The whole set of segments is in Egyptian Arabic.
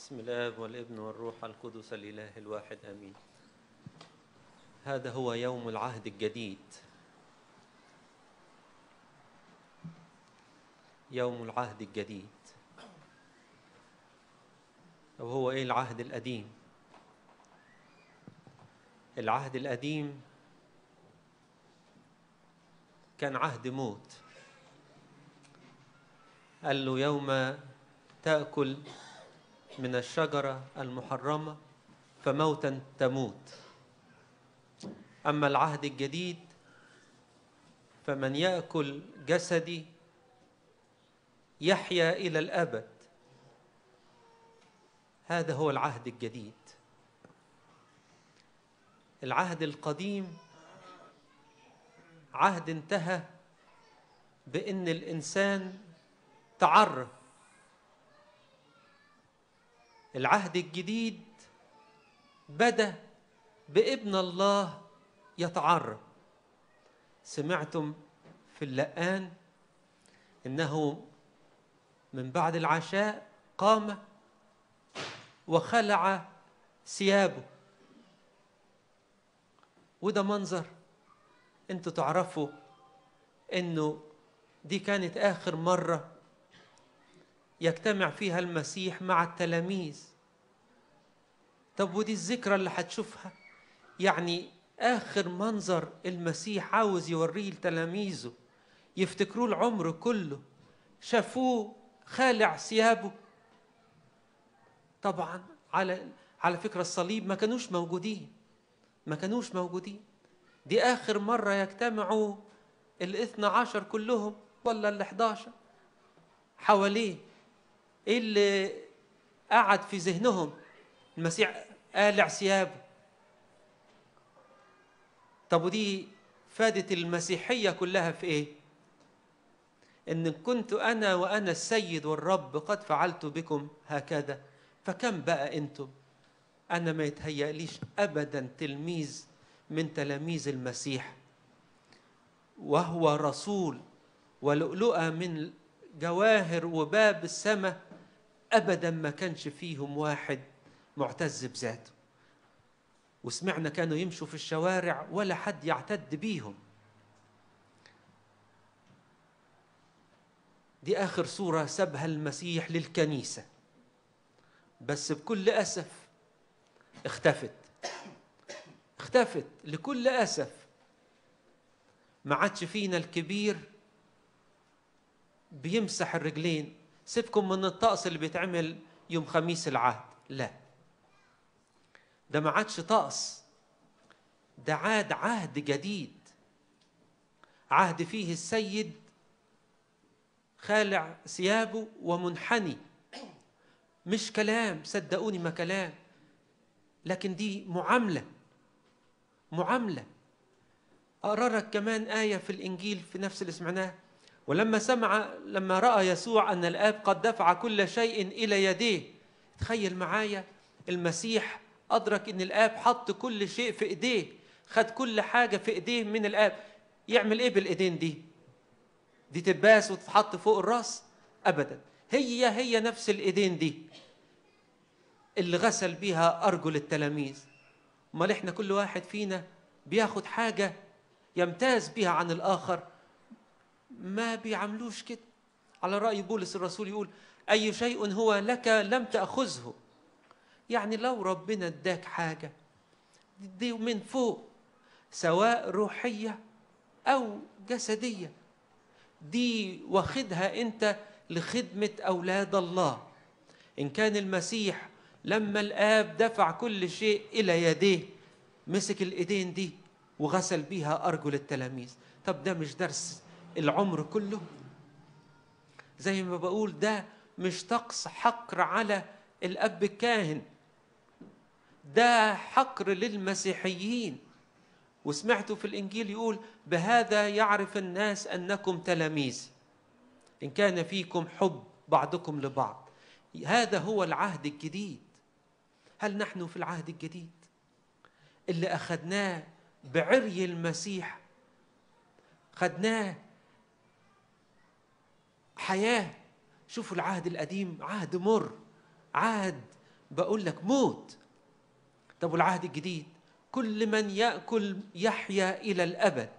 بسم الاب والابن والروح القدس الاله الواحد امين هذا هو يوم العهد الجديد يوم العهد الجديد طب هو ايه العهد القديم العهد القديم كان عهد موت قال له يوم تاكل من الشجره المحرمه فموتا تموت اما العهد الجديد فمن ياكل جسدي يحيا الى الابد هذا هو العهد الجديد العهد القديم عهد انتهى بان الانسان تعرف العهد الجديد بدا بابن الله يتعرف سمعتم في اللقان انه من بعد العشاء قام وخلع ثيابه وده منظر انتوا تعرفوا انه دي كانت اخر مره يجتمع فيها المسيح مع التلاميذ طب ودي الذكرى اللي هتشوفها يعني اخر منظر المسيح عاوز يوريه لتلاميذه يفتكروه العمر كله شافوه خالع ثيابه طبعا على على فكره الصليب ما كانوش موجودين ما كانوش موجودين دي اخر مره يجتمعوا الاثنى عشر كلهم ولا الاحداشر حواليه ايه اللي قعد في ذهنهم المسيح قالع ثيابه طب ودي فادت المسيحيه كلها في ايه ان كنت انا وانا السيد والرب قد فعلت بكم هكذا فكم بقى انتم انا ما يتهيأليش ابدا تلميذ من تلاميذ المسيح وهو رسول ولؤلؤه من جواهر وباب السماء ابدا ما كانش فيهم واحد معتز بذاته وسمعنا كانوا يمشوا في الشوارع ولا حد يعتد بيهم دي اخر صوره سابها المسيح للكنيسه بس بكل اسف اختفت اختفت لكل اسف ما عادش فينا الكبير بيمسح الرجلين سيبكم من الطقس اللي بيتعمل يوم خميس العهد لا ده ما عادش طقس ده عاد عهد جديد عهد فيه السيد خالع ثيابه ومنحني مش كلام صدقوني ما كلام لكن دي معامله معامله اقرا لك كمان ايه في الانجيل في نفس اللي سمعناه ولما سمع لما راى يسوع ان الاب قد دفع كل شيء الى يديه تخيل معايا المسيح ادرك ان الاب حط كل شيء في ايديه خد كل حاجه في ايديه من الاب يعمل ايه بالايدين دي دي تتباس وتتحط فوق الراس ابدا هي هي نفس الايدين دي اللي غسل بيها ارجل التلاميذ امال احنا كل واحد فينا بياخد حاجه يمتاز بها عن الاخر ما بيعملوش كده على راي بولس الرسول يقول اي شيء هو لك لم تاخذه يعني لو ربنا اداك حاجه دي من فوق سواء روحيه او جسديه دي واخدها انت لخدمه اولاد الله ان كان المسيح لما الاب دفع كل شيء الى يديه مسك الايدين دي وغسل بيها ارجل التلاميذ طب ده مش درس العمر كله زي ما بقول ده مش طقس حقر على الاب الكاهن ده حقر للمسيحيين وسمعتوا في الانجيل يقول بهذا يعرف الناس انكم تلاميذ ان كان فيكم حب بعضكم لبعض هذا هو العهد الجديد هل نحن في العهد الجديد اللي اخذناه بعري المسيح خدناه حياه شوفوا العهد القديم عهد مر عهد بقول لك موت طب والعهد الجديد كل من ياكل يحيا الى الابد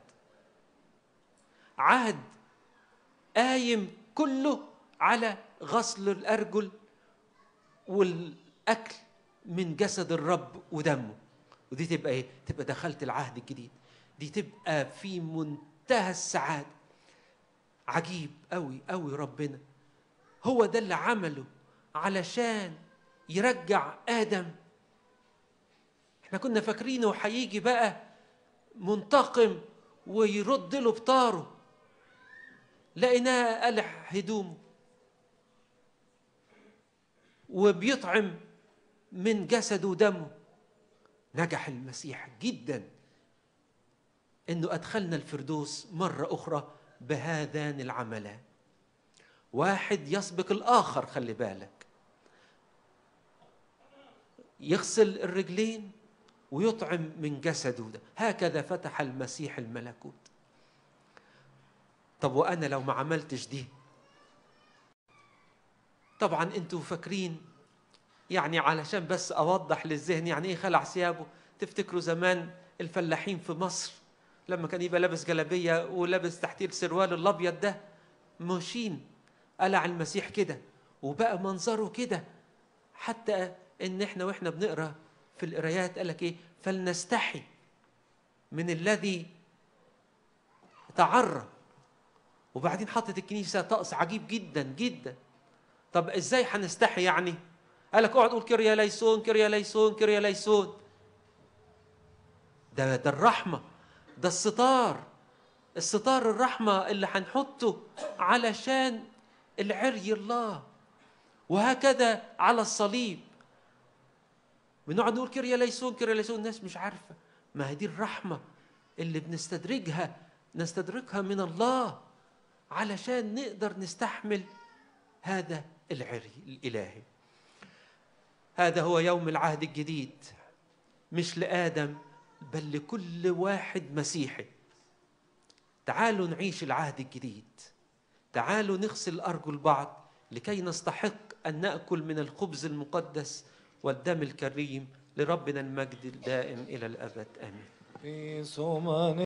عهد قايم كله على غسل الارجل والاكل من جسد الرب ودمه ودي تبقى ايه تبقى دخلت العهد الجديد دي تبقى في منتهى السعاده عجيب قوي قوي ربنا هو ده اللي عمله علشان يرجع ادم احنا كنا فاكرينه هيجي بقى منتقم ويرد له بطاره لقيناه قلع هدومه وبيطعم من جسده ودمه نجح المسيح جدا انه ادخلنا الفردوس مره اخرى بهذان العملان واحد يسبق الاخر خلي بالك يغسل الرجلين ويطعم من جسده ده هكذا فتح المسيح الملكوت طب وانا لو ما عملتش دي طبعا انتوا فاكرين يعني علشان بس اوضح للذهن يعني ايه خلع ثيابه تفتكروا زمان الفلاحين في مصر لما كان يبقى لابس جلابيه ولابس تحتيه السروال الابيض ده ماشيين قلع المسيح كده وبقى منظره كده حتى ان احنا واحنا بنقرا في القرايات قال لك ايه فلنستحي من الذي تعرى وبعدين حطت الكنيسه طقس عجيب جدا جدا طب ازاي هنستحي يعني قال لك اقعد قول كريا ليسون كريا ليسون كريا ليسون ده ده الرحمه ده الستار الستار الرحمه اللي هنحطه علشان العري الله وهكذا على الصليب بنقعد نقول كريا ليسون كريا ليسون الناس مش عارفه ما هي دي الرحمه اللي بنستدرجها نستدركها من الله علشان نقدر نستحمل هذا العري الالهي هذا هو يوم العهد الجديد مش لادم بل لكل واحد مسيحي تعالوا نعيش العهد الجديد تعالوا نغسل ارجل بعض لكي نستحق ان ناكل من الخبز المقدس والدم الكريم لربنا المجد الدائم الى الابد امين في سمان